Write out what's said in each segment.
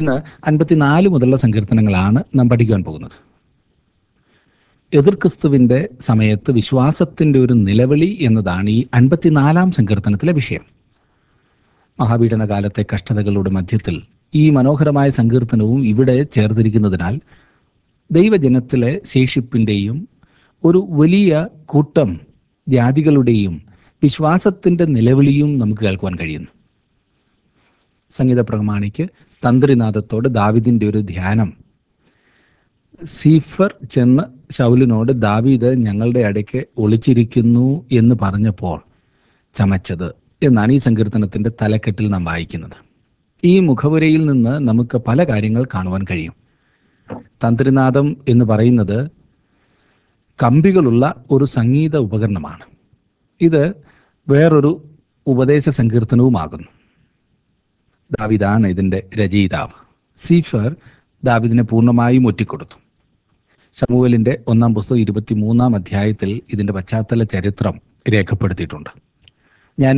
ഇന്ന് അൻപത്തിനാല് മുതലുള്ള സങ്കീർത്തനങ്ങളാണ് നാം പഠിക്കുവാൻ പോകുന്നത് എതിർ ക്രിസ്തുവിന്റെ സമയത്ത് വിശ്വാസത്തിന്റെ ഒരു നിലവിളി എന്നതാണ് ഈ അൻപത്തിനാലാം സങ്കീർത്തനത്തിലെ വിഷയം മഹാപീഡന കാലത്തെ കഷ്ടതകളുടെ മധ്യത്തിൽ ഈ മനോഹരമായ സങ്കീർത്തനവും ഇവിടെ ചേർത്തിരിക്കുന്നതിനാൽ ദൈവജനത്തിലെ ശേഷിപ്പിൻ്റെയും ഒരു വലിയ കൂട്ടം ജാതികളുടെയും വിശ്വാസത്തിന്റെ നിലവിളിയും നമുക്ക് കേൾക്കുവാൻ കഴിയുന്നു സംഗീത പ്രമാണിക്ക് തന്ത്രിനാഥത്തോട് ദാവിദിന്റെ ഒരു ധ്യാനം സീഫർ ചെന്ന് ശൗലിനോട് ദാവീദ് ഞങ്ങളുടെ ഇടയ്ക്ക് ഒളിച്ചിരിക്കുന്നു എന്ന് പറഞ്ഞപ്പോൾ ചമച്ചത് എന്നാണ് ഈ സങ്കീർത്തനത്തിന്റെ തലക്കെട്ടിൽ നാം വായിക്കുന്നത് ഈ മുഖവുരയിൽ നിന്ന് നമുക്ക് പല കാര്യങ്ങൾ കാണുവാൻ കഴിയും തന്ത്രിനാദം എന്ന് പറയുന്നത് കമ്പികളുള്ള ഒരു സംഗീത ഉപകരണമാണ് ഇത് വേറൊരു ഉപദേശ സങ്കീർത്തനവുമാകുന്നു ദാവിദാണ് ഇതിന്റെ രചയിതാവ് സീഫർ ദാവിദിനെ പൂർണ്ണമായും ഒറ്റിക്കൊടുത്തു ശമുവലിന്റെ ഒന്നാം പുസ്തകം ഇരുപത്തി മൂന്നാം അധ്യായത്തിൽ ഇതിന്റെ പശ്ചാത്തല ചരിത്രം രേഖപ്പെടുത്തിയിട്ടുണ്ട് ഞാൻ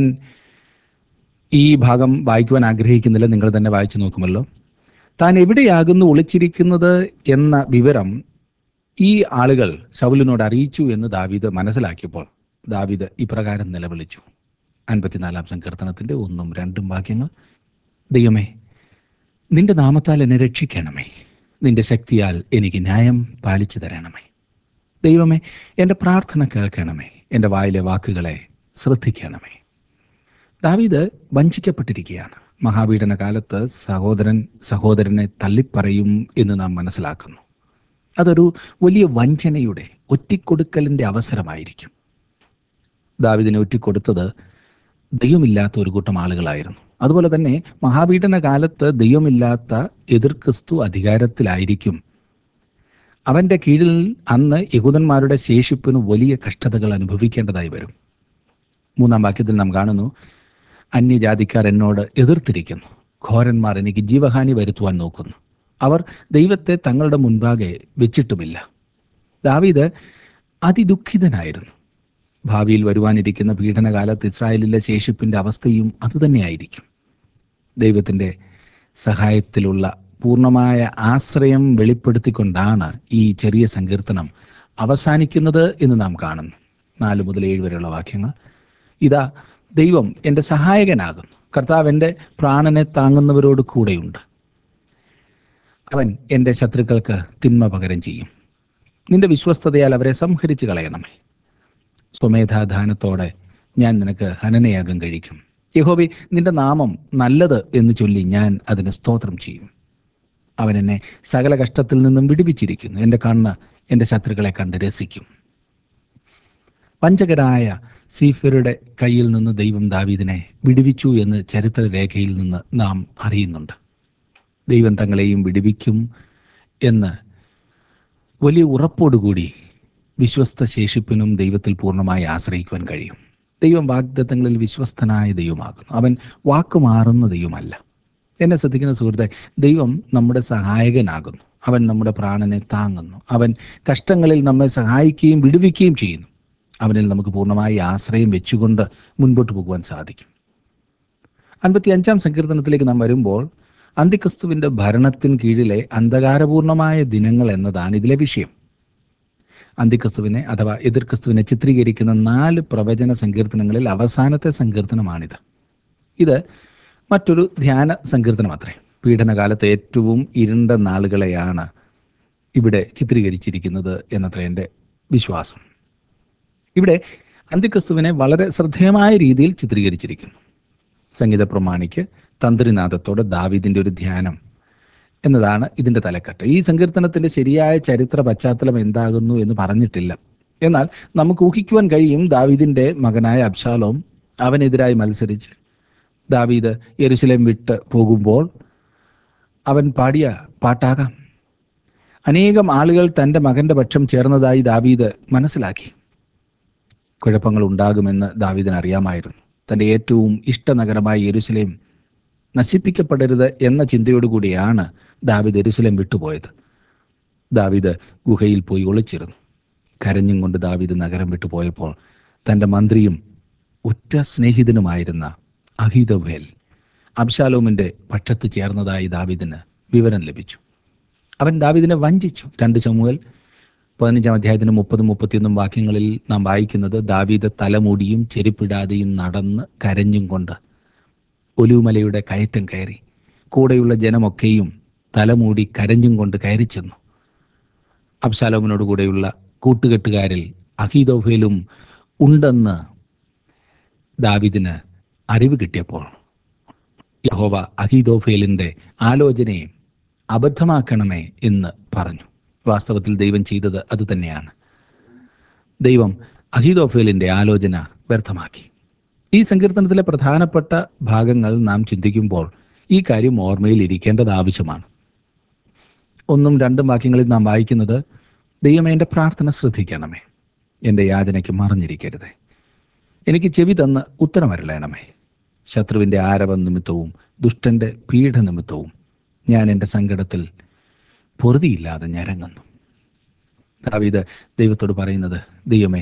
ഈ ഭാഗം വായിക്കുവാൻ ആഗ്രഹിക്കുന്നില്ല നിങ്ങൾ തന്നെ വായിച്ചു നോക്കുമല്ലോ താൻ എവിടെയാകുന്നു ഒളിച്ചിരിക്കുന്നത് എന്ന വിവരം ഈ ആളുകൾ ശൗലിനോട് അറിയിച്ചു എന്ന് ദാവീദ് മനസ്സിലാക്കിയപ്പോൾ ദാവീദ് ഇപ്രകാരം നിലവിളിച്ചു അൻപത്തിനാലാം സങ്കീർത്തനത്തിന്റെ ഒന്നും രണ്ടും വാക്യങ്ങൾ ദൈവമേ നിന്റെ നാമത്താൽ എന്നെ രക്ഷിക്കണമേ നിന്റെ ശക്തിയാൽ എനിക്ക് ന്യായം പാലിച്ചു തരണമേ ദൈവമേ എൻ്റെ പ്രാർത്ഥന കേൾക്കണമേ എൻ്റെ വായിലെ വാക്കുകളെ ശ്രദ്ധിക്കണമേ ദാവീദ് വഞ്ചിക്കപ്പെട്ടിരിക്കുകയാണ് മഹാപീഡന കാലത്ത് സഹോദരൻ സഹോദരനെ തള്ളിപ്പറയും എന്ന് നാം മനസ്സിലാക്കുന്നു അതൊരു വലിയ വഞ്ചനയുടെ ഒറ്റിക്കൊടുക്കലിന്റെ അവസരമായിരിക്കും ദാവിദിനെ ഒറ്റിക്കൊടുത്തത് ദൈവമില്ലാത്ത ഒരു കൂട്ടം ആളുകളായിരുന്നു അതുപോലെ തന്നെ മഹാപീഡന കാലത്ത് ദൈവമില്ലാത്ത എതിർ ക്രിസ്തു അധികാരത്തിലായിരിക്കും അവന്റെ കീഴിൽ അന്ന് യഹൂദന്മാരുടെ ശേഷിപ്പിന് വലിയ കഷ്ടതകൾ അനുഭവിക്കേണ്ടതായി വരും മൂന്നാം വാക്യത്തിൽ നാം കാണുന്നു അന്യജാതിക്കാർ എന്നോട് എതിർത്തിരിക്കുന്നു ഘോരന്മാർ എനിക്ക് ജീവഹാനി വരുത്തുവാൻ നോക്കുന്നു അവർ ദൈവത്തെ തങ്ങളുടെ മുൻപാകെ വെച്ചിട്ടുമില്ല ദാവീദ് അതിദുഃഖിതനായിരുന്നു ഭാവിയിൽ വരുവാനിരിക്കുന്ന പീഡനകാലത്ത് ഇസ്രായേലിലെ ശേഷിപ്പിന്റെ അവസ്ഥയും അതുതന്നെയായിരിക്കും ദൈവത്തിൻ്റെ സഹായത്തിലുള്ള പൂർണ്ണമായ ആശ്രയം വെളിപ്പെടുത്തിക്കൊണ്ടാണ് ഈ ചെറിയ സങ്കീർത്തനം അവസാനിക്കുന്നത് എന്ന് നാം കാണുന്നു നാല് മുതൽ ഏഴ് വരെയുള്ള വാക്യങ്ങൾ ഇതാ ദൈവം എൻ്റെ സഹായകനാകുന്നു കർത്താവ് എൻ്റെ പ്രാണനെ താങ്ങുന്നവരോട് കൂടെയുണ്ട് അവൻ എൻ്റെ ശത്രുക്കൾക്ക് തിന്മ പകരം ചെയ്യും നിന്റെ വിശ്വസ്തതയാൽ അവരെ സംഹരിച്ചു കളയണമേ സ്വമേധാദാനത്തോടെ ഞാൻ നിനക്ക് ഹനനയാഗം കഴിക്കും യഹോബി നിന്റെ നാമം നല്ലത് എന്ന് ചൊല്ലി ഞാൻ അതിന് സ്തോത്രം ചെയ്യും അവൻ എന്നെ സകല കഷ്ടത്തിൽ നിന്നും വിടുവിച്ചിരിക്കുന്നു എൻ്റെ കണ്ണ് എൻ്റെ ശത്രുക്കളെ കണ്ട് രസിക്കും വഞ്ചകരായ സീഫരുടെ കയ്യിൽ നിന്ന് ദൈവം ദാവീദിനെ വിടുവിച്ചു എന്ന് ചരിത്രരേഖയിൽ നിന്ന് നാം അറിയുന്നുണ്ട് ദൈവം തങ്ങളെയും വിടുവിക്കും എന്ന് വലിയ ഉറപ്പോടുകൂടി വിശ്വസ്ത ശേഷിപ്പിനും ദൈവത്തിൽ പൂർണ്ണമായി ആശ്രയിക്കുവാൻ കഴിയും ദൈവം വാഗ്ദത്തങ്ങളിൽ വിശ്വസ്തനായ ദൈവമാകുന്നു അവൻ വാക്കുമാറുന്ന ദൈവമല്ല എന്നെ ശ്രദ്ധിക്കുന്ന സുഹൃത്തെ ദൈവം നമ്മുടെ സഹായകനാകുന്നു അവൻ നമ്മുടെ പ്രാണനെ താങ്ങുന്നു അവൻ കഷ്ടങ്ങളിൽ നമ്മെ സഹായിക്കുകയും വിടുവിക്കുകയും ചെയ്യുന്നു അവനിൽ നമുക്ക് പൂർണ്ണമായി ആശ്രയം വെച്ചുകൊണ്ട് മുൻപോട്ട് പോകുവാൻ സാധിക്കും അൻപത്തി അഞ്ചാം സങ്കീർത്തനത്തിലേക്ക് നാം വരുമ്പോൾ അന്തിക്രിസ്തുവിന്റെ ഭരണത്തിന് കീഴിലെ അന്ധകാരപൂർണമായ ദിനങ്ങൾ എന്നതാണ് ഇതിലെ വിഷയം അന്തിക്രിസ്തുവിനെ അഥവാ എതിർ ക്രിസ്തുവിനെ ചിത്രീകരിക്കുന്ന നാല് പ്രവചന സങ്കീർത്തനങ്ങളിൽ അവസാനത്തെ സങ്കീർത്തനമാണിത് ഇത് മറ്റൊരു ധ്യാന സങ്കീർത്തനം അത്രേ പീഡനകാലത്ത് ഏറ്റവും ഇരുണ്ട നാളുകളെയാണ് ഇവിടെ ചിത്രീകരിച്ചിരിക്കുന്നത് എന്നത്ര എൻ്റെ വിശ്വാസം ഇവിടെ അന്തിക്രിസ്തുവിനെ വളരെ ശ്രദ്ധേയമായ രീതിയിൽ ചിത്രീകരിച്ചിരിക്കുന്നു സംഗീത പ്രമാണിക്ക് തന്ത്രിനാഥത്തോട് ദാവീദിന്റെ ഒരു ധ്യാനം എന്നതാണ് ഇതിന്റെ തലക്കെട്ട് ഈ സങ്കീർത്തനത്തിന്റെ ശരിയായ ചരിത്ര പശ്ചാത്തലം എന്താകുന്നു എന്ന് പറഞ്ഞിട്ടില്ല എന്നാൽ നമുക്ക് ഊഹിക്കുവാൻ കഴിയും ദാവീദിന്റെ മകനായ അബ്ശാലോം അവനെതിരായി മത്സരിച്ച് ദാവീദ് യെരുശലേം വിട്ട് പോകുമ്പോൾ അവൻ പാടിയ പാട്ടാകാം അനേകം ആളുകൾ തൻ്റെ മകന്റെ പക്ഷം ചേർന്നതായി ദാവീദ് മനസ്സിലാക്കി കുഴപ്പങ്ങൾ ഉണ്ടാകുമെന്ന് ദാവീദിന് അറിയാമായിരുന്നു തൻ്റെ ഏറ്റവും ഇഷ്ടനഗരമായ യെരുശലേം നശിപ്പിക്കപ്പെടരുത് എന്ന ചിന്തയോടുകൂടിയാണ് ദാവിദ് എരുസലേം വിട്ടുപോയത് ദാവിദ് ഗുഹയിൽ പോയി ഒളിച്ചിരുന്നു കരഞ്ഞും കൊണ്ട് ദാവിദ് നഗരം വിട്ടുപോയപ്പോൾ തൻ്റെ മന്ത്രിയും ഉറ്റ സ്നേഹിതനുമായിരുന്ന അഹിതവേൽ അബ്ശാലോമിന്റെ പക്ഷത്ത് ചേർന്നതായി ദാവിദിന് വിവരം ലഭിച്ചു അവൻ ദാവീദിനെ വഞ്ചിച്ചു രണ്ട് ചമുവൽ പതിനഞ്ചാം അധ്യായത്തിന് മുപ്പതും മുപ്പത്തിയൊന്നും വാക്യങ്ങളിൽ നാം വായിക്കുന്നത് ദാവീദ് തലമുടിയും ചെരുപ്പിടാതെയും നടന്ന് കരഞ്ഞും കൊണ്ട് ഒലുമലയുടെ കയറ്റം കയറി കൂടെയുള്ള ജനമൊക്കെയും തലമൂടി കരഞ്ഞും കൊണ്ട് കയറി ചെന്നു അബ്ശാലോമിനോട് കൂടെയുള്ള കൂട്ടുകെട്ടുകാരിൽ അഹീദോഫേലും ഉണ്ടെന്ന് ദാവിദിന് അറിവ് കിട്ടിയപ്പോൾ യഹോവ അഹീദോഫേലിന്റെ ആലോചനയെ അബദ്ധമാക്കണമേ എന്ന് പറഞ്ഞു വാസ്തവത്തിൽ ദൈവം ചെയ്തത് അത് തന്നെയാണ് ദൈവം അഹീദോഫേലിന്റെ ആലോചന വ്യർത്ഥമാക്കി ഈ സങ്കീർത്തനത്തിലെ പ്രധാനപ്പെട്ട ഭാഗങ്ങൾ നാം ചിന്തിക്കുമ്പോൾ ഈ കാര്യം ഓർമ്മയിൽ ഇരിക്കേണ്ടത് ആവശ്യമാണ് ഒന്നും രണ്ടും വാക്യങ്ങളിൽ നാം വായിക്കുന്നത് ദൈവമേ എൻ്റെ പ്രാർത്ഥന ശ്രദ്ധിക്കണമേ എൻ്റെ യാചനയ്ക്ക് മറഞ്ഞിരിക്കരുതേ എനിക്ക് ചെവി തന്ന് ഉത്തരമരളയണമേ ശത്രുവിൻ്റെ ആരവം നിമിത്തവും ദുഷ്ടന്റെ പീഡ നിമിത്തവും ഞാൻ എൻ്റെ സങ്കടത്തിൽ പൊറുതിയില്ലാതെ ഞരങ്ങുന്നു ദാവീദ് ദൈവത്തോട് പറയുന്നത് ദൈവമേ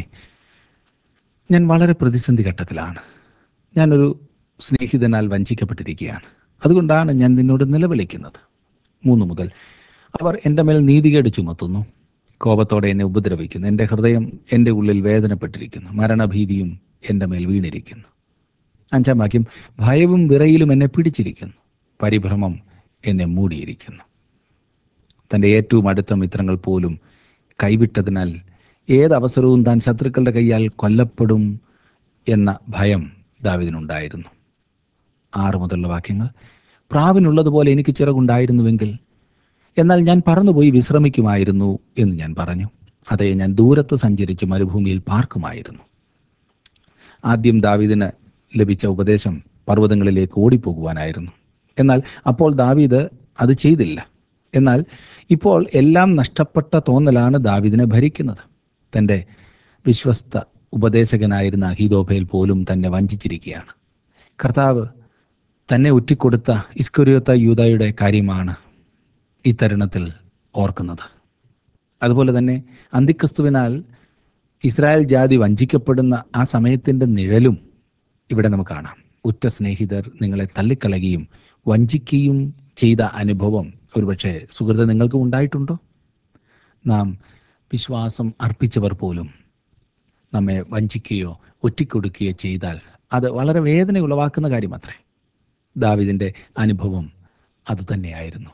ഞാൻ വളരെ പ്രതിസന്ധി ഘട്ടത്തിലാണ് ഞാനൊരു സ്നേഹിതനാൽ വഞ്ചിക്കപ്പെട്ടിരിക്കുകയാണ് അതുകൊണ്ടാണ് ഞാൻ നിന്നോട് നിലവിളിക്കുന്നത് മൂന്ന് മുതൽ അവർ എൻ്റെ മേൽ നീതികേട് ചുമത്തുന്നു കോപത്തോടെ എന്നെ ഉപദ്രവിക്കുന്നു എൻ്റെ ഹൃദയം എൻ്റെ ഉള്ളിൽ വേദനപ്പെട്ടിരിക്കുന്നു മരണഭീതിയും എൻ്റെ മേൽ വീണിരിക്കുന്നു അഞ്ചാം വാക്യം ഭയവും വിറയിലും എന്നെ പിടിച്ചിരിക്കുന്നു പരിഭ്രമം എന്നെ മൂടിയിരിക്കുന്നു തൻ്റെ ഏറ്റവും അടുത്ത മിത്രങ്ങൾ പോലും കൈവിട്ടതിനാൽ ഏതവസരവും താൻ ശത്രുക്കളുടെ കൈയാൽ കൊല്ലപ്പെടും എന്ന ഭയം ദാവിദിനുണ്ടായിരുന്നു ആറ് മുതലുള്ള വാക്യങ്ങൾ പ്രാവിനുള്ളതുപോലെ എനിക്ക് ചിറകുണ്ടായിരുന്നുവെങ്കിൽ എന്നാൽ ഞാൻ പറന്നുപോയി വിശ്രമിക്കുമായിരുന്നു എന്ന് ഞാൻ പറഞ്ഞു അതേ ഞാൻ ദൂരത്ത് സഞ്ചരിച്ച് മരുഭൂമിയിൽ പാർക്കുമായിരുന്നു ആദ്യം ദാവീദിന് ലഭിച്ച ഉപദേശം പർവ്വതങ്ങളിലേക്ക് ഓടിപ്പോകുവാനായിരുന്നു എന്നാൽ അപ്പോൾ ദാവീദ് അത് ചെയ്തില്ല എന്നാൽ ഇപ്പോൾ എല്ലാം നഷ്ടപ്പെട്ട തോന്നലാണ് ദാവീദിനെ ഭരിക്കുന്നത് തൻ്റെ വിശ്വസ്ത ഉപദേശകനായിരുന്ന അഹീദോഭയിൽ പോലും തന്നെ വഞ്ചിച്ചിരിക്കുകയാണ് കർത്താവ് തന്നെ ഒറ്റിക്കൊടുത്ത ഇസ്കുരിയത്ത യൂതയുടെ കാര്യമാണ് ഈ തരുണത്തിൽ ഓർക്കുന്നത് അതുപോലെ തന്നെ അന്തിക്രിസ്തുവിനാൽ ഇസ്രായേൽ ജാതി വഞ്ചിക്കപ്പെടുന്ന ആ സമയത്തിൻ്റെ നിഴലും ഇവിടെ നമുക്ക് കാണാം ഉറ്റ സ്നേഹിതർ നിങ്ങളെ തള്ളിക്കളയുകയും വഞ്ചിക്കുകയും ചെയ്ത അനുഭവം ഒരുപക്ഷെ സുഹൃത്ത് നിങ്ങൾക്കും ഉണ്ടായിട്ടുണ്ടോ നാം വിശ്വാസം അർപ്പിച്ചവർ പോലും നമ്മെ വഞ്ചിക്കുകയോ ഒറ്റിക്കൊടുക്കുകയോ ചെയ്താൽ അത് വളരെ വേദന ഉളവാക്കുന്ന കാര്യമത്രേ ദാവിദിൻ്റെ അനുഭവം അത് തന്നെയായിരുന്നു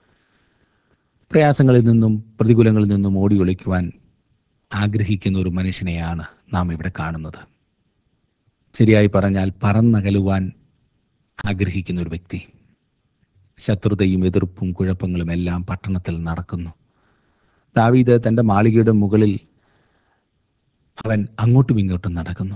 പ്രയാസങ്ങളിൽ നിന്നും പ്രതികൂലങ്ങളിൽ നിന്നും ഓടി ഒളിക്കുവാൻ ആഗ്രഹിക്കുന്ന ഒരു മനുഷ്യനെയാണ് നാം ഇവിടെ കാണുന്നത് ശരിയായി പറഞ്ഞാൽ പറന്നകലുവാൻ ആഗ്രഹിക്കുന്ന ഒരു വ്യക്തി ശത്രുതയും എതിർപ്പും കുഴപ്പങ്ങളും എല്ലാം പട്ടണത്തിൽ നടക്കുന്നു ദാവീദ് തൻ്റെ മാളികയുടെ മുകളിൽ അവൻ അങ്ങോട്ടും ഇങ്ങോട്ടും നടക്കുന്നു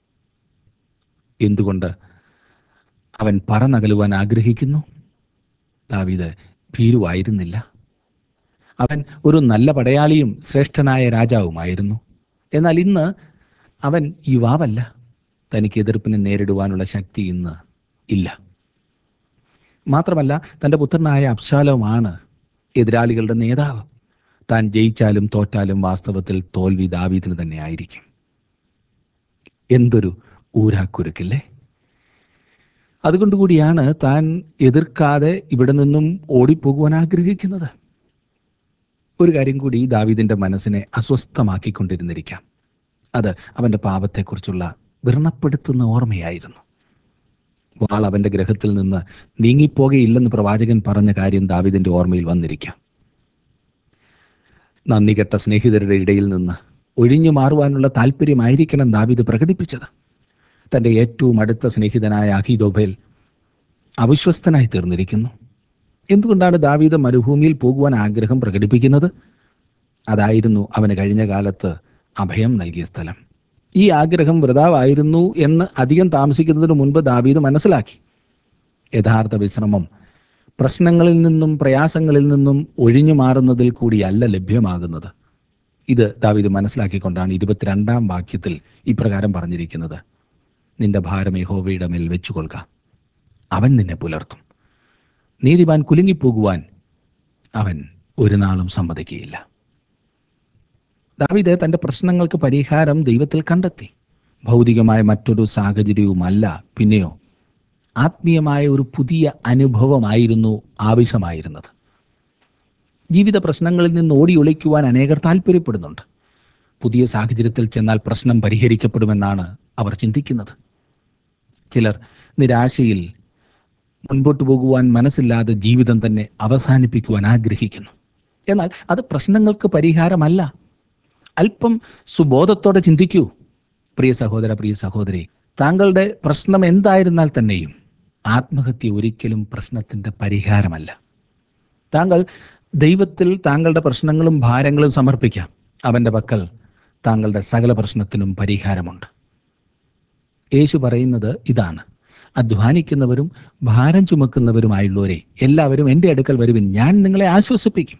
എന്തുകൊണ്ട് അവൻ പറന്നകലുവാൻ ആഗ്രഹിക്കുന്നു ദാവീദ് ഭീരുവായിരുന്നില്ല അവൻ ഒരു നല്ല പടയാളിയും ശ്രേഷ്ഠനായ രാജാവുമായിരുന്നു എന്നാൽ ഇന്ന് അവൻ യുവാവല്ല തനിക്ക് എതിർപ്പിനെ നേരിടുവാനുള്ള ശക്തി ഇന്ന് ഇല്ല മാത്രമല്ല തൻ്റെ പുത്രനായ അബ്ശാലോമാണ് എതിരാളികളുടെ നേതാവ് താൻ ജയിച്ചാലും തോറ്റാലും വാസ്തവത്തിൽ തോൽവി ദാവീദിന് തന്നെ ആയിരിക്കും എന്തൊരു ഊരാക്കുരുക്കില്ലേ അതുകൊണ്ടുകൂടിയാണ് താൻ എതിർക്കാതെ ഇവിടെ നിന്നും ഓടിപ്പോകുവാൻ ആഗ്രഹിക്കുന്നത് ഒരു കാര്യം കൂടി ദാവീദിന്റെ മനസ്സിനെ അസ്വസ്ഥമാക്കിക്കൊണ്ടിരുന്നിരിക്കാം അത് അവന്റെ പാപത്തെക്കുറിച്ചുള്ള വ്രണപ്പെടുത്തുന്ന ഓർമ്മയായിരുന്നു വാൾ അവന്റെ ഗ്രഹത്തിൽ നിന്ന് നീങ്ങിപ്പോകയില്ലെന്ന് പ്രവാചകൻ പറഞ്ഞ കാര്യം ദാവീദിന്റെ ഓർമ്മയിൽ വന്നിരിക്കാം നന്ദി കെട്ട സ്നേഹിതരുടെ ഇടയിൽ നിന്ന് ഒഴിഞ്ഞു മാറുവാനുള്ള താല്പര്യമായിരിക്കണം ദാവീദ് പ്രകടിപ്പിച്ചത് തൻ്റെ ഏറ്റവും അടുത്ത സ്നേഹിതനായ അഹിദോബേൽ അവിശ്വസ്തനായി തീർന്നിരിക്കുന്നു എന്തുകൊണ്ടാണ് ദാവീദ് മരുഭൂമിയിൽ പോകുവാൻ ആഗ്രഹം പ്രകടിപ്പിക്കുന്നത് അതായിരുന്നു അവന് കഴിഞ്ഞ കാലത്ത് അഭയം നൽകിയ സ്ഥലം ഈ ആഗ്രഹം വൃതാവായിരുന്നു എന്ന് അധികം താമസിക്കുന്നതിന് മുൻപ് ദാവീദ് മനസ്സിലാക്കി യഥാർത്ഥ വിശ്രമം പ്രശ്നങ്ങളിൽ നിന്നും പ്രയാസങ്ങളിൽ നിന്നും ഒഴിഞ്ഞു മാറുന്നതിൽ കൂടിയല്ല ലഭ്യമാകുന്നത് ഇത് ദാവീദ് മനസ്സിലാക്കിക്കൊണ്ടാണ് ഇരുപത്തിരണ്ടാം വാക്യത്തിൽ ഇപ്രകാരം പറഞ്ഞിരിക്കുന്നത് നിന്റെ ഭാരം യഹോവയുടെ മേൽ വെച്ചുകൊള്ളുക അവൻ നിന്നെ പുലർത്തും നീതിമാൻ കുലുങ്ങിപ്പോകുവാൻ അവൻ ഒരു നാളും സമ്മതിക്കുകയില്ല ദാവീദ് തന്റെ പ്രശ്നങ്ങൾക്ക് പരിഹാരം ദൈവത്തിൽ കണ്ടെത്തി ഭൗതികമായ മറ്റൊരു സാഹചര്യവുമല്ല പിന്നെയോ ആത്മീയമായ ഒരു പുതിയ അനുഭവമായിരുന്നു ആവശ്യമായിരുന്നത് ജീവിത പ്രശ്നങ്ങളിൽ നിന്ന് ഓടി ഒളിക്കുവാൻ അനേകർ താല്പര്യപ്പെടുന്നുണ്ട് പുതിയ സാഹചര്യത്തിൽ ചെന്നാൽ പ്രശ്നം പരിഹരിക്കപ്പെടുമെന്നാണ് അവർ ചിന്തിക്കുന്നത് ചിലർ നിരാശയിൽ മുൻപോട്ട് പോകുവാൻ മനസ്സില്ലാതെ ജീവിതം തന്നെ അവസാനിപ്പിക്കുവാൻ ആഗ്രഹിക്കുന്നു എന്നാൽ അത് പ്രശ്നങ്ങൾക്ക് പരിഹാരമല്ല അല്പം സുബോധത്തോടെ ചിന്തിക്കൂ പ്രിയ സഹോദര പ്രിയ സഹോദരി താങ്കളുടെ പ്രശ്നം എന്തായിരുന്നാൽ തന്നെയും ആത്മഹത്യ ഒരിക്കലും പ്രശ്നത്തിന്റെ പരിഹാരമല്ല താങ്കൾ ദൈവത്തിൽ താങ്കളുടെ പ്രശ്നങ്ങളും ഭാരങ്ങളും സമർപ്പിക്കാം അവന്റെ പക്കൽ താങ്കളുടെ സകല പ്രശ്നത്തിനും പരിഹാരമുണ്ട് യേശു പറയുന്നത് ഇതാണ് അധ്വാനിക്കുന്നവരും ഭാരം ചുമക്കുന്നവരുമായുള്ളവരെ എല്ലാവരും എൻ്റെ അടുക്കൽ വരുവിൻ ഞാൻ നിങ്ങളെ ആശ്വസിപ്പിക്കും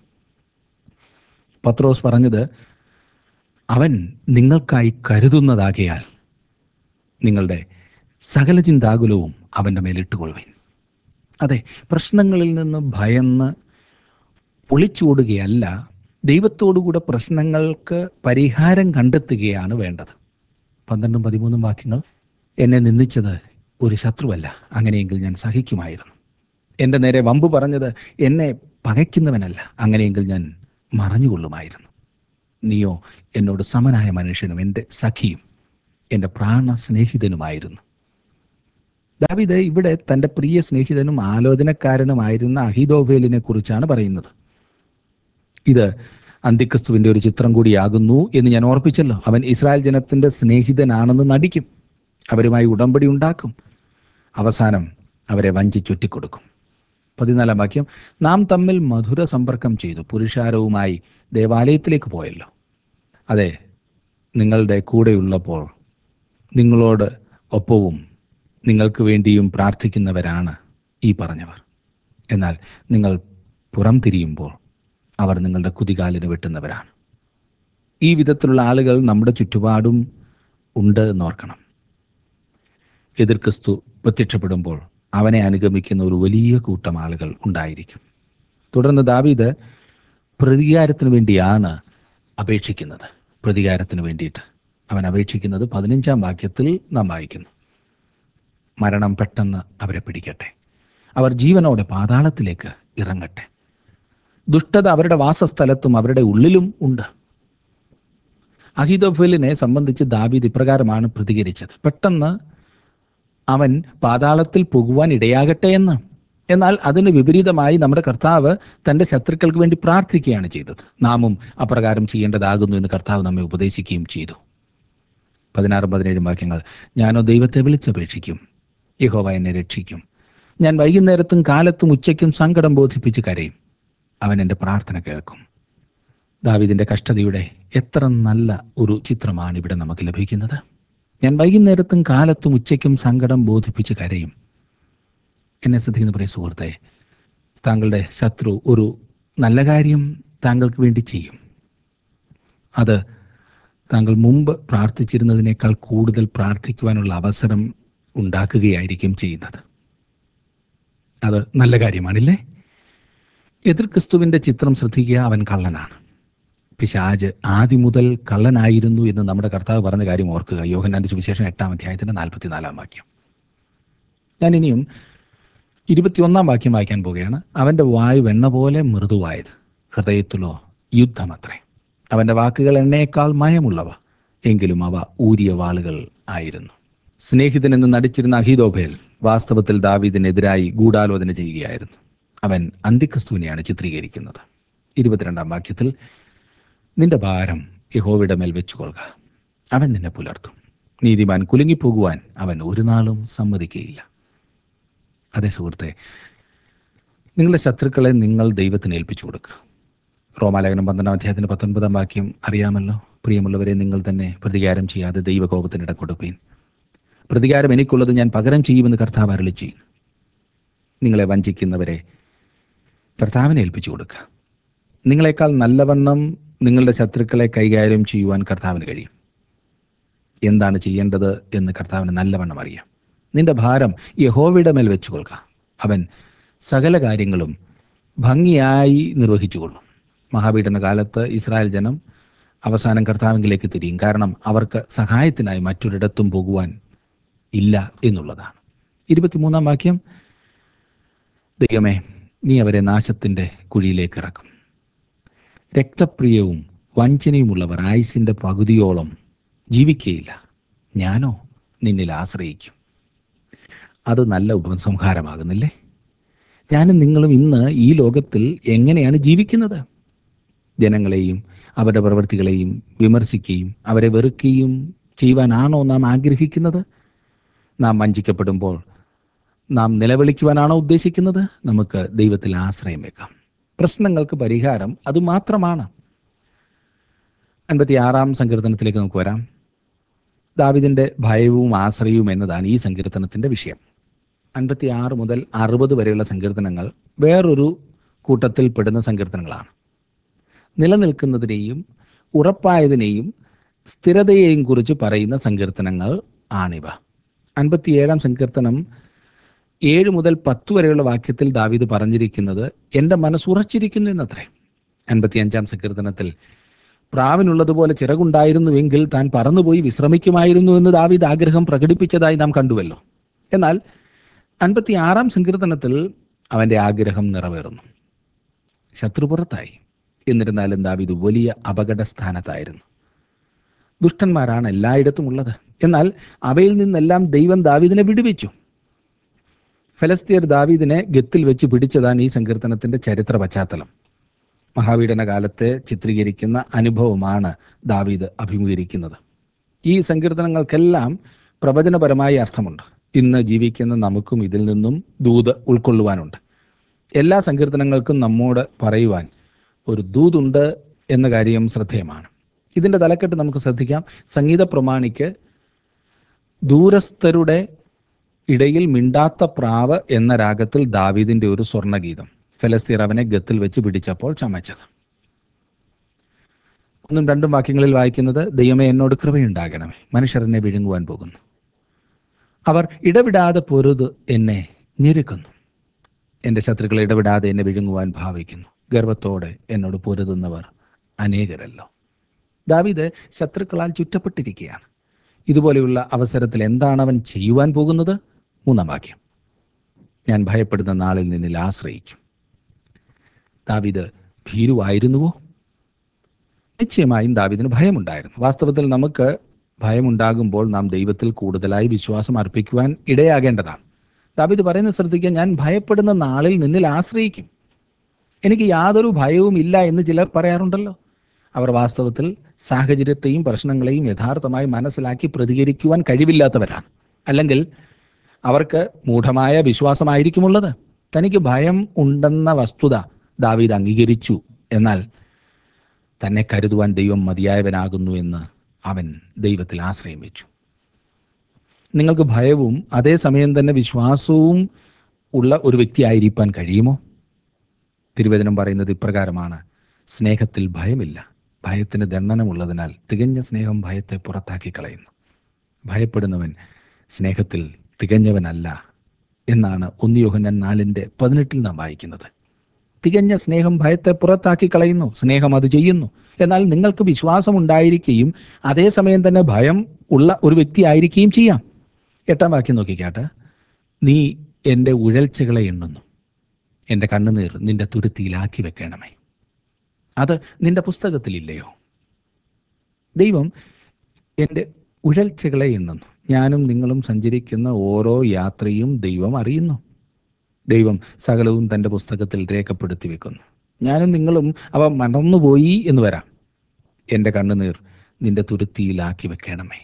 പത്രോസ് പറഞ്ഞത് അവൻ നിങ്ങൾക്കായി കരുതുന്നതാകയാൽ നിങ്ങളുടെ സകല ചിന്താകുലവും അവൻ്റെ മേലിട്ടുകൊള്ളുവിൻ അതെ പ്രശ്നങ്ങളിൽ നിന്ന് ഭയന്ന് ഒളിച്ചോടുകയല്ല ദൈവത്തോടുകൂടെ പ്രശ്നങ്ങൾക്ക് പരിഹാരം കണ്ടെത്തുകയാണ് വേണ്ടത് പന്ത്രണ്ടും പതിമൂന്നും വാക്യങ്ങൾ എന്നെ നിന്ദിച്ചത് ഒരു ശത്രുവല്ല അങ്ങനെയെങ്കിൽ ഞാൻ സഹിക്കുമായിരുന്നു എൻ്റെ നേരെ വമ്പ് പറഞ്ഞത് എന്നെ പകയ്ക്കുന്നവനല്ല അങ്ങനെയെങ്കിൽ ഞാൻ മറഞ്ഞുകൊള്ളുമായിരുന്നു നീയോ എന്നോട് സമനായ മനുഷ്യനും എൻ്റെ സഖിയും എൻ്റെ പ്രാണ സ്നേഹിതനുമായിരുന്നു ദാവിദ് ഇവിടെ തൻ്റെ പ്രിയ സ്നേഹിതനും ആലോചനക്കാരനുമായിരുന്ന അഹിദോവേലിനെ കുറിച്ചാണ് പറയുന്നത് ഇത് അന്തിക്രിസ്തുവിന്റെ ഒരു ചിത്രം കൂടിയാകുന്നു എന്ന് ഞാൻ ഓർപ്പിച്ചല്ലോ അവൻ ഇസ്രായേൽ ജനത്തിന്റെ സ്നേഹിതനാണെന്ന് നടിക്കും അവരുമായി ഉടമ്പടി ഉണ്ടാക്കും അവസാനം അവരെ വഞ്ചി ചുറ്റിക്കൊടുക്കും പതിനാലാം വാക്യം നാം തമ്മിൽ മധുര സമ്പർക്കം ചെയ്തു പുരുഷാരവുമായി ദേവാലയത്തിലേക്ക് പോയല്ലോ അതെ നിങ്ങളുടെ കൂടെയുള്ളപ്പോൾ നിങ്ങളോട് ഒപ്പവും നിങ്ങൾക്ക് വേണ്ടിയും പ്രാർത്ഥിക്കുന്നവരാണ് ഈ പറഞ്ഞവർ എന്നാൽ നിങ്ങൾ പുറം തിരിയുമ്പോൾ അവർ നിങ്ങളുടെ കുതികാലിന് വെട്ടുന്നവരാണ് ഈ വിധത്തിലുള്ള ആളുകൾ നമ്മുടെ ചുറ്റുപാടും ഉണ്ട് എന്നോർക്കണം എതിർ ക്രിസ്തു പ്രത്യക്ഷപ്പെടുമ്പോൾ അവനെ അനുഗമിക്കുന്ന ഒരു വലിയ കൂട്ടം ആളുകൾ ഉണ്ടായിരിക്കും തുടർന്ന് ദാവീദ് പ്രതികാരത്തിന് വേണ്ടിയാണ് അപേക്ഷിക്കുന്നത് പ്രതികാരത്തിന് വേണ്ടിയിട്ട് അവൻ അപേക്ഷിക്കുന്നത് പതിനഞ്ചാം വാക്യത്തിൽ നാം വായിക്കുന്നു മരണം പെട്ടെന്ന് അവരെ പിടിക്കട്ടെ അവർ ജീവനോടെ പാതാളത്തിലേക്ക് ഇറങ്ങട്ടെ ദുഷ്ടത അവരുടെ വാസസ്ഥലത്തും അവരുടെ ഉള്ളിലും ഉണ്ട് അഹിദോഫലിനെ സംബന്ധിച്ച് ദാവീദ് ഇപ്രകാരമാണ് പ്രതികരിച്ചത് പെട്ടെന്ന് അവൻ പാതാളത്തിൽ പോകുവാൻ ഇടയാകട്ടെ എന്ന് എന്നാൽ അതിന് വിപരീതമായി നമ്മുടെ കർത്താവ് തൻ്റെ ശത്രുക്കൾക്ക് വേണ്ടി പ്രാർത്ഥിക്കുകയാണ് ചെയ്തത് നാമും അപ്രകാരം ചെയ്യേണ്ടതാകുന്നു എന്ന് കർത്താവ് നമ്മെ ഉപദേശിക്കുകയും ചെയ്തു പതിനാറും പതിനേഴും വാക്യങ്ങൾ ഞാനോ ദൈവത്തെ വിളിച്ചപേക്ഷിക്കും യഹോവ എന്നെ രക്ഷിക്കും ഞാൻ വൈകുന്നേരത്തും കാലത്തും ഉച്ചയ്ക്കും സങ്കടം ബോധിപ്പിച്ച് കരയും അവൻ എൻ്റെ പ്രാർത്ഥന കേൾക്കും ദാവിദിന്റെ കഷ്ടതയുടെ എത്ര നല്ല ഒരു ചിത്രമാണ് ഇവിടെ നമുക്ക് ലഭിക്കുന്നത് ഞാൻ വൈകുന്നേരത്തും കാലത്തും ഉച്ചയ്ക്കും സങ്കടം ബോധിപ്പിച്ച് കരയും എന്നെ ശ്രദ്ധിക്കുന്ന പ്രിയ സുഹൃത്തെ താങ്കളുടെ ശത്രു ഒരു നല്ല കാര്യം താങ്കൾക്ക് വേണ്ടി ചെയ്യും അത് താങ്കൾ മുമ്പ് പ്രാർത്ഥിച്ചിരുന്നതിനേക്കാൾ കൂടുതൽ പ്രാർത്ഥിക്കുവാനുള്ള അവസരം ഉണ്ടാക്കുകയായിരിക്കും ചെയ്യുന്നത് അത് നല്ല കാര്യമാണില്ലേ എതിർ ക്രിസ്തുവിന്റെ ചിത്രം ശ്രദ്ധിക്കുക അവൻ കള്ളനാണ് പിശാജ് ആദ്യം മുതൽ കള്ളനായിരുന്നു എന്ന് നമ്മുടെ കർത്താവ് പറഞ്ഞ കാര്യം ഓർക്കുക യോഹന്നാന്റെ സുവിശേഷം എട്ടാം അധ്യായത്തിന്റെ നാൽപ്പത്തിനാലാം വാക്യം ഞാൻ ഇനിയും ഇരുപത്തിയൊന്നാം വാക്യം വായിക്കാൻ പോവുകയാണ് അവന്റെ വായു വെണ്ണ പോലെ മൃദുവായത് ഹൃദയത്തിലോ യുദ്ധമത്രേ അവന്റെ വാക്കുകൾ എണ്ണയേക്കാൾ മയമുള്ളവ എങ്കിലും അവ ഊരിയ വാളുകൾ ആയിരുന്നു സ്നേഹിതനെന്ന് നടിച്ചിരുന്ന അഹീദോബേൽ വാസ്തവത്തിൽ ദാവീദിനെതിരായി ഗൂഢാലോചന ചെയ്യുകയായിരുന്നു അവൻ അന്തിക്രിസ്തുവിനെയാണ് ചിത്രീകരിക്കുന്നത് ഇരുപത്തിരണ്ടാം വാക്യത്തിൽ നിന്റെ ഭാരം യഹോവയുടെ മേൽ വെച്ചുകൊള്ളുക അവൻ നിന്നെ പുലർത്തും നീതിമാൻ കുലുങ്ങിപ്പോകുവാൻ അവൻ ഒരു നാളും സമ്മതിക്കുകയില്ല അതെ സുഹൃത്തെ നിങ്ങളുടെ ശത്രുക്കളെ നിങ്ങൾ ദൈവത്തിന് ഏൽപ്പിച്ചു കൊടുക്കുക റോമാലേഖനം പന്ത്രണ്ടാം അധ്യായത്തിന് പത്തൊൻപതാം വാക്യം അറിയാമല്ലോ പ്രിയമുള്ളവരെ നിങ്ങൾ തന്നെ പ്രതികാരം ചെയ്യാതെ ദൈവകോപത്തിന് ഇടം കൊടുപ്പീൻ പ്രതികാരം എനിക്കുള്ളത് ഞാൻ പകരം ചെയ്യുമെന്ന് കർത്താവ് അരളി ചെയ്യും നിങ്ങളെ വഞ്ചിക്കുന്നവരെ കർത്താവിനെ ഏൽപ്പിച്ചു കൊടുക്കുക നിങ്ങളെക്കാൾ നല്ലവണ്ണം നിങ്ങളുടെ ശത്രുക്കളെ കൈകാര്യം ചെയ്യുവാൻ കർത്താവിന് കഴിയും എന്താണ് ചെയ്യേണ്ടത് എന്ന് കർത്താവിന് നല്ലവണ്ണം അറിയാം നിന്റെ ഭാരം യഹോവയുടെ മേൽ വെച്ചുകൊള്ളുക അവൻ സകല കാര്യങ്ങളും ഭംഗിയായി നിർവഹിച്ചുകൊള്ളും മഹാപീഡന കാലത്ത് ഇസ്രായേൽ ജനം അവസാനം കർത്താവിലേക്ക് തിരിയും കാരണം അവർക്ക് സഹായത്തിനായി മറ്റൊരിടത്തും പോകുവാൻ ഇല്ല എന്നുള്ളതാണ് ഇരുപത്തിമൂന്നാം വാക്യം ദൈവമേ നീ അവരെ നാശത്തിൻ്റെ കുഴിയിലേക്ക് ഇറക്കും രക്തപ്രിയവും വഞ്ചനയുമുള്ളവർ ആയുസിൻ്റെ പകുതിയോളം ജീവിക്കുകയില്ല ഞാനോ നിന്നിൽ ആശ്രയിക്കും അത് നല്ല ഉപസംഹാരമാകുന്നില്ലേ ഞാനും നിങ്ങളും ഇന്ന് ഈ ലോകത്തിൽ എങ്ങനെയാണ് ജീവിക്കുന്നത് ജനങ്ങളെയും അവരുടെ പ്രവൃത്തികളെയും വിമർശിക്കുകയും അവരെ വെറുക്കുകയും ചെയ്യുവാനാണോ നാം ആഗ്രഹിക്കുന്നത് നാം വഞ്ചിക്കപ്പെടുമ്പോൾ നാം നിലവിളിക്കുവാനാണോ ഉദ്ദേശിക്കുന്നത് നമുക്ക് ദൈവത്തിൽ ആശ്രയം വെക്കാം പ്രശ്നങ്ങൾക്ക് പരിഹാരം അതുമാത്രമാണ് അൻപത്തി ആറാം സങ്കീർത്തനത്തിലേക്ക് നമുക്ക് വരാം ദാവിദിന്റെ ഭയവും ആശ്രയവും എന്നതാണ് ഈ സങ്കീർത്തനത്തിന്റെ വിഷയം അൻപത്തി ആറ് മുതൽ അറുപത് വരെയുള്ള സങ്കീർത്തനങ്ങൾ വേറൊരു കൂട്ടത്തിൽ പെടുന്ന സങ്കീർത്തനങ്ങളാണ് നിലനിൽക്കുന്നതിനെയും ഉറപ്പായതിനെയും സ്ഥിരതയെയും കുറിച്ച് പറയുന്ന സങ്കീർത്തനങ്ങൾ ആണിവ അൻപത്തിയേഴാം സങ്കീർത്തനം ഏഴ് മുതൽ പത്ത് വരെയുള്ള വാക്യത്തിൽ ദാവീദ് പറഞ്ഞിരിക്കുന്നത് എൻ്റെ മനസ്സ് ഉറച്ചിരിക്കുന്നു എന്നത്രേ അൻപത്തിയഞ്ചാം സങ്കീർത്തനത്തിൽ പ്രാവിനുള്ളതുപോലെ ചിറകുണ്ടായിരുന്നുവെങ്കിൽ താൻ പറന്നുപോയി വിശ്രമിക്കുമായിരുന്നു എന്ന് ദാവീദ് ആഗ്രഹം പ്രകടിപ്പിച്ചതായി നാം കണ്ടുവല്ലോ എന്നാൽ അൻപത്തി ആറാം സങ്കീർത്തനത്തിൽ അവന്റെ ആഗ്രഹം നിറവേറുന്നു ശത്രുപുറത്തായി എന്നിരുന്നാലും ദാവീദ് വലിയ അപകടസ്ഥാനത്തായിരുന്നു ദുഷ്ടന്മാരാണ് എല്ലായിടത്തും ഉള്ളത് എന്നാൽ അവയിൽ നിന്നെല്ലാം ദൈവം ദാവീദിനെ വിടുവിച്ചു ഫലസ്തീർ ദാവീദിനെ ഗത്തിൽ വെച്ച് പിടിച്ചതാണ് ഈ സങ്കീർത്തനത്തിന്റെ ചരിത്ര പശ്ചാത്തലം മഹാവീടന കാലത്തെ ചിത്രീകരിക്കുന്ന അനുഭവമാണ് ദാവീദ് അഭിമുഖീകരിക്കുന്നത് ഈ സങ്കീർത്തനങ്ങൾക്കെല്ലാം പ്രവചനപരമായ അർത്ഥമുണ്ട് ഇന്ന് ജീവിക്കുന്ന നമുക്കും ഇതിൽ നിന്നും ദൂത് ഉൾക്കൊള്ളുവാനുണ്ട് എല്ലാ സങ്കീർത്തനങ്ങൾക്കും നമ്മോട് പറയുവാൻ ഒരു ദൂതുണ്ട് എന്ന കാര്യം ശ്രദ്ധേയമാണ് ഇതിന്റെ തലക്കെട്ട് നമുക്ക് ശ്രദ്ധിക്കാം സംഗീത പ്രമാണിക്ക് ദൂരസ്ഥരുടെ ഇടയിൽ മിണ്ടാത്ത പ്രാവ് എന്ന രാഗത്തിൽ ദാവീദിന്റെ ഒരു സ്വർണ്ണഗീതം ഫലസ്തീർ അവനെ ഗത്തിൽ വെച്ച് പിടിച്ചപ്പോൾ ചമച്ചത് ഒന്നും രണ്ടും വാക്യങ്ങളിൽ വായിക്കുന്നത് ദൈവമേ എന്നോട് കൃപയുണ്ടാകണമേ മനുഷ്യർ എന്നെ വിഴുങ്ങുവാൻ പോകുന്നു അവർ ഇടവിടാതെ പൊരുത് എന്നെ ഞെരുക്കുന്നു എൻ്റെ ശത്രുക്കൾ ഇടവിടാതെ എന്നെ വിഴുങ്ങുവാൻ ഭാവിക്കുന്നു ഗർവത്തോടെ എന്നോട് പൊരുതുന്നവർ അനേകരല്ലോ ദാവീദ് ശത്രുക്കളാൽ ചുറ്റപ്പെട്ടിരിക്കുകയാണ് ഇതുപോലെയുള്ള അവസരത്തിൽ എന്താണ് അവൻ ചെയ്യുവാൻ പോകുന്നത് മൂന്നാം വാക്യം ഞാൻ ഭയപ്പെടുന്ന നാളിൽ നിന്നിൽ ആശ്രയിക്കും ദാവീദ് ഭീരുവായിരുന്നുവോ നിശ്ചയമായും ദാവീദിന് ഭയമുണ്ടായിരുന്നു വാസ്തവത്തിൽ നമുക്ക് ഭയമുണ്ടാകുമ്പോൾ നാം ദൈവത്തിൽ കൂടുതലായി വിശ്വാസം അർപ്പിക്കുവാൻ ഇടയാകേണ്ടതാണ് ദാവീദ് പറയുന്നത് ശ്രദ്ധിക്കാൻ ഞാൻ ഭയപ്പെടുന്ന നാളിൽ നിന്നിൽ ആശ്രയിക്കും എനിക്ക് യാതൊരു ഭയവും ഇല്ല എന്ന് ചിലർ പറയാറുണ്ടല്ലോ അവർ വാസ്തവത്തിൽ സാഹചര്യത്തെയും പ്രശ്നങ്ങളെയും യഥാർത്ഥമായി മനസ്സിലാക്കി പ്രതികരിക്കുവാൻ കഴിവില്ലാത്തവരാണ് അല്ലെങ്കിൽ അവർക്ക് മൂഢമായ വിശ്വാസമായിരിക്കുമുള്ളത് തനിക്ക് ഭയം ഉണ്ടെന്ന വസ്തുത ദാവീദ് അംഗീകരിച്ചു എന്നാൽ തന്നെ കരുതുവാൻ ദൈവം മതിയായവനാകുന്നു എന്ന് അവൻ ദൈവത്തിൽ ആശ്രയം വെച്ചു നിങ്ങൾക്ക് ഭയവും അതേസമയം തന്നെ വിശ്വാസവും ഉള്ള ഒരു വ്യക്തിയായിരിക്കാൻ കഴിയുമോ തിരുവചനം പറയുന്നത് ഇപ്രകാരമാണ് സ്നേഹത്തിൽ ഭയമില്ല ഭയത്തിന് ദണ്ഡനമുള്ളതിനാൽ തികഞ്ഞ സ്നേഹം ഭയത്തെ പുറത്താക്കി കളയുന്നു ഭയപ്പെടുന്നവൻ സ്നേഹത്തിൽ തികഞ്ഞവനല്ല എന്നാണ് ഒന്ന് യോഹന്നാൻ നാലിൻ്റെ പതിനെട്ടിൽ നാം വായിക്കുന്നത് തികഞ്ഞ സ്നേഹം ഭയത്തെ പുറത്താക്കി കളയുന്നു സ്നേഹം അത് ചെയ്യുന്നു എന്നാൽ നിങ്ങൾക്ക് വിശ്വാസം ഉണ്ടായിരിക്കുകയും അതേസമയം തന്നെ ഭയം ഉള്ള ഒരു വ്യക്തി ആയിരിക്കുകയും ചെയ്യാം എട്ടാം വാക്യം നോക്കിക്കാട്ടെ നീ എൻ്റെ ഉഴൽച്ചകളെ എണ്ണുന്നു എൻ്റെ കണ്ണുനീർ നിന്റെ തുരുത്തിയിലാക്കി വെക്കണമേ അത് നിന്റെ പുസ്തകത്തിലില്ലയോ ദൈവം എൻ്റെ ഉഴൽച്ചകളെ എണ്ണുന്നു ഞാനും നിങ്ങളും സഞ്ചരിക്കുന്ന ഓരോ യാത്രയും ദൈവം അറിയുന്നു ദൈവം സകലവും തൻ്റെ പുസ്തകത്തിൽ രേഖപ്പെടുത്തി വെക്കുന്നു ഞാനും നിങ്ങളും അവ മറന്നുപോയി എന്ന് വരാം എൻ്റെ കണ്ണുനീർ നിന്റെ തുരുത്തിയിലാക്കി വെക്കണമേ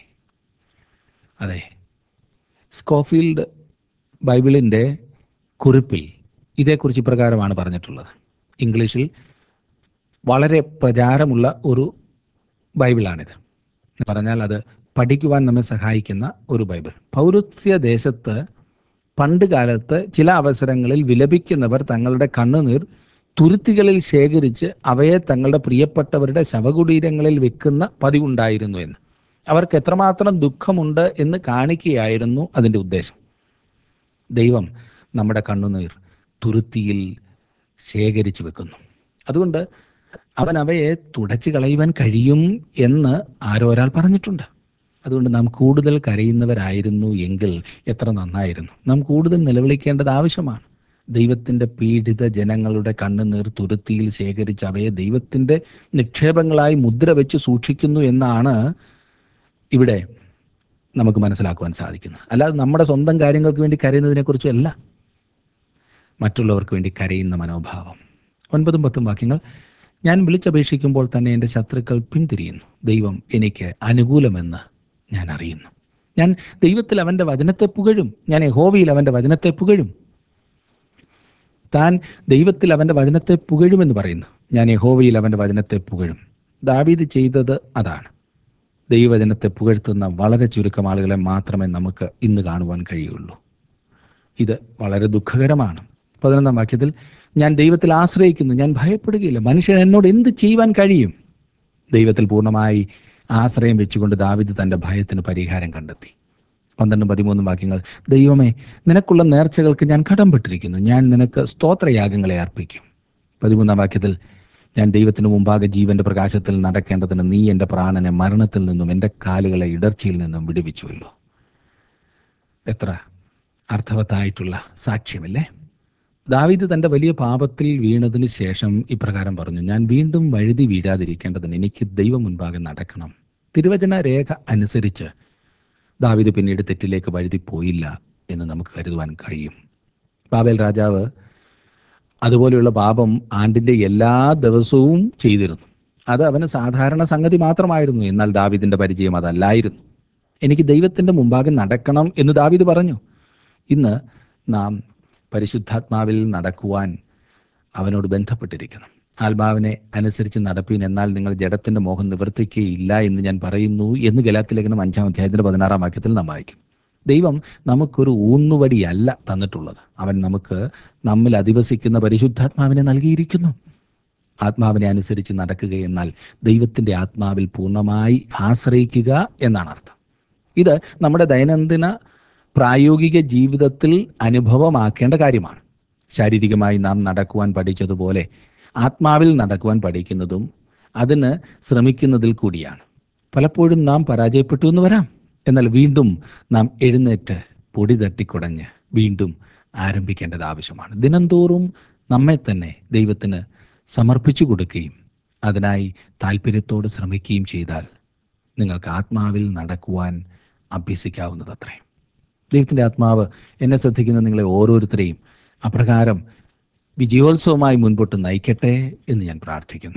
അതെ സ്കോഫീൽഡ് ബൈബിളിൻ്റെ കുറിപ്പിൽ ഇതേക്കുറിച്ച് ഇപ്രകാരമാണ് പറഞ്ഞിട്ടുള്ളത് ഇംഗ്ലീഷിൽ വളരെ പ്രചാരമുള്ള ഒരു ബൈബിളാണിത് പറഞ്ഞാൽ അത് പഠിക്കുവാൻ നമ്മെ സഹായിക്കുന്ന ഒരു ബൈബിൾ പൗരസ്യ ദേശത്ത് പണ്ട് കാലത്ത് ചില അവസരങ്ങളിൽ വിലപിക്കുന്നവർ തങ്ങളുടെ കണ്ണുനീർ തുരുത്തികളിൽ ശേഖരിച്ച് അവയെ തങ്ങളുടെ പ്രിയപ്പെട്ടവരുടെ ശവകുടീരങ്ങളിൽ വെക്കുന്ന പതിവുണ്ടായിരുന്നു എന്ന് അവർക്ക് എത്രമാത്രം ദുഃഖമുണ്ട് എന്ന് കാണിക്കുകയായിരുന്നു അതിൻ്റെ ഉദ്ദേശം ദൈവം നമ്മുടെ കണ്ണുനീർ തുരുത്തിയിൽ ശേഖരിച്ചു വെക്കുന്നു അതുകൊണ്ട് അവൻ അവയെ തുടച്ചു കളയുവാൻ കഴിയും എന്ന് ആരോ ഒരാൾ പറഞ്ഞിട്ടുണ്ട് അതുകൊണ്ട് നാം കൂടുതൽ കരയുന്നവരായിരുന്നു എങ്കിൽ എത്ര നന്നായിരുന്നു നാം കൂടുതൽ നിലവിളിക്കേണ്ടത് ആവശ്യമാണ് ദൈവത്തിൻ്റെ പീഡിത ജനങ്ങളുടെ കണ്ണുനീർ തുരുത്തിയിൽ ശേഖരിച്ച് അവയെ ദൈവത്തിൻ്റെ നിക്ഷേപങ്ങളായി മുദ്ര വെച്ച് സൂക്ഷിക്കുന്നു എന്നാണ് ഇവിടെ നമുക്ക് മനസ്സിലാക്കുവാൻ സാധിക്കുന്നത് അല്ലാതെ നമ്മുടെ സ്വന്തം കാര്യങ്ങൾക്ക് വേണ്ടി കരയുന്നതിനെക്കുറിച്ചല്ല മറ്റുള്ളവർക്ക് വേണ്ടി കരയുന്ന മനോഭാവം ഒൻപതും പത്തും വാക്യങ്ങൾ ഞാൻ വിളിച്ചപേക്ഷിക്കുമ്പോൾ തന്നെ എൻ്റെ ശത്രുക്കൾ പിന്തിരിയുന്നു ദൈവം എനിക്ക് അനുകൂലമെന്ന് ഞാൻ അറിയുന്നു ഞാൻ ദൈവത്തിൽ അവൻ്റെ വചനത്തെ പുകഴും ഞാൻ യഹോവയിൽ അവൻ്റെ വചനത്തെ പുകഴും താൻ ദൈവത്തിൽ അവൻ്റെ വചനത്തെ പുകഴുമെന്ന് പറയുന്നു ഞാൻ യഹോവയിൽ അവൻ്റെ വചനത്തെ പുകഴും ദാവീദ് ചെയ്തത് അതാണ് ദൈവവചനത്തെ പുകഴ്ത്തുന്ന വളരെ ചുരുക്കം ആളുകളെ മാത്രമേ നമുക്ക് ഇന്ന് കാണുവാൻ കഴിയുള്ളൂ ഇത് വളരെ ദുഃഖകരമാണ് പതിനൊന്നാം വാക്യത്തിൽ ഞാൻ ദൈവത്തിൽ ആശ്രയിക്കുന്നു ഞാൻ ഭയപ്പെടുകയില്ല മനുഷ്യൻ എന്നോട് എന്ത് ചെയ്യുവാൻ കഴിയും ദൈവത്തിൽ പൂർണ്ണമായി ആശ്രയം വെച്ചുകൊണ്ട് ദാവിദ് തൻ്റെ ഭയത്തിന് പരിഹാരം കണ്ടെത്തി പന്ത്രണ്ടും പതിമൂന്നും വാക്യങ്ങൾ ദൈവമേ നിനക്കുള്ള നേർച്ചകൾക്ക് ഞാൻ കടംപെട്ടിരിക്കുന്നു ഞാൻ നിനക്ക് സ്തോത്രയാഗങ്ങളെ അർപ്പിക്കും പതിമൂന്നാം വാക്യത്തിൽ ഞാൻ ദൈവത്തിന് മുമ്പാകെ ജീവന്റെ പ്രകാശത്തിൽ നടക്കേണ്ടതിന് നീ എൻ്റെ പ്രാണനെ മരണത്തിൽ നിന്നും എൻ്റെ കാലുകളെ ഇടർച്ചയിൽ നിന്നും വിടുവിച്ചുവല്ലോ എത്ര അർത്ഥവത്തായിട്ടുള്ള സാക്ഷ്യമില്ലേ ദാവീദ് തൻ്റെ വലിയ പാപത്തിൽ വീണതിന് ശേഷം ഇപ്രകാരം പറഞ്ഞു ഞാൻ വീണ്ടും വഴുതി വീഴാതിരിക്കേണ്ടതിന് എനിക്ക് ദൈവം മുൻപാകെ നടക്കണം തിരുവചന രേഖ അനുസരിച്ച് ദാവീദ് പിന്നീട് തെറ്റിലേക്ക് വഴുതി പോയില്ല എന്ന് നമുക്ക് കരുതുവാൻ കഴിയും ബാബേൽ രാജാവ് അതുപോലെയുള്ള പാപം ആണ്ടിൻ്റെ എല്ലാ ദിവസവും ചെയ്തിരുന്നു അത് അവന് സാധാരണ സംഗതി മാത്രമായിരുന്നു എന്നാൽ ദാവീദിൻ്റെ പരിചയം അതല്ലായിരുന്നു എനിക്ക് ദൈവത്തിൻ്റെ മുമ്പാകെ നടക്കണം എന്ന് ദാവീദ് പറഞ്ഞു ഇന്ന് നാം പരിശുദ്ധാത്മാവിൽ നടക്കുവാൻ അവനോട് ബന്ധപ്പെട്ടിരിക്കണം ആത്മാവിനെ അനുസരിച്ച് നടപ്പീൻ എന്നാൽ നിങ്ങൾ ജഡത്തിന്റെ മോഹം നിവർത്തിക്കുകയില്ല എന്ന് ഞാൻ പറയുന്നു എന്ന് ഗലാത്തിലേഖനം അഞ്ചാം അധ്യായത്തിന്റെ പതിനാറാം വാക്യത്തിൽ നാം വായിക്കും ദൈവം നമുക്കൊരു ഊന്നുവടിയല്ല തന്നിട്ടുള്ളത് അവൻ നമുക്ക് നമ്മിൽ അധിവസിക്കുന്ന പരിശുദ്ധാത്മാവിനെ നൽകിയിരിക്കുന്നു ആത്മാവിനെ അനുസരിച്ച് നടക്കുക എന്നാൽ ദൈവത്തിൻ്റെ ആത്മാവിൽ പൂർണ്ണമായി ആശ്രയിക്കുക എന്നാണ് അർത്ഥം ഇത് നമ്മുടെ ദൈനംദിന പ്രായോഗിക ജീവിതത്തിൽ അനുഭവമാക്കേണ്ട കാര്യമാണ് ശാരീരികമായി നാം നടക്കുവാൻ പഠിച്ചതുപോലെ ആത്മാവിൽ നടക്കുവാൻ പഠിക്കുന്നതും അതിന് ശ്രമിക്കുന്നതിൽ കൂടിയാണ് പലപ്പോഴും നാം പരാജയപ്പെട്ടു എന്ന് വരാം എന്നാൽ വീണ്ടും നാം എഴുന്നേറ്റ് പൊടി തട്ടിക്കുടഞ്ഞ് വീണ്ടും ആരംഭിക്കേണ്ടത് ആവശ്യമാണ് ദിനംതോറും നമ്മെ തന്നെ ദൈവത്തിന് സമർപ്പിച്ചു കൊടുക്കുകയും അതിനായി താല്പര്യത്തോട് ശ്രമിക്കുകയും ചെയ്താൽ നിങ്ങൾക്ക് ആത്മാവിൽ നടക്കുവാൻ അഭ്യസിക്കാവുന്നതത്രേ ദൈവത്തിൻ്റെ ആത്മാവ് എന്നെ ശ്രദ്ധിക്കുന്ന നിങ്ങളെ ഓരോരുത്തരെയും അപ്രകാരം വിജയോത്സവമായി മുൻപോട്ട് നയിക്കട്ടെ എന്ന് ഞാൻ പ്രാർത്ഥിക്കുന്നു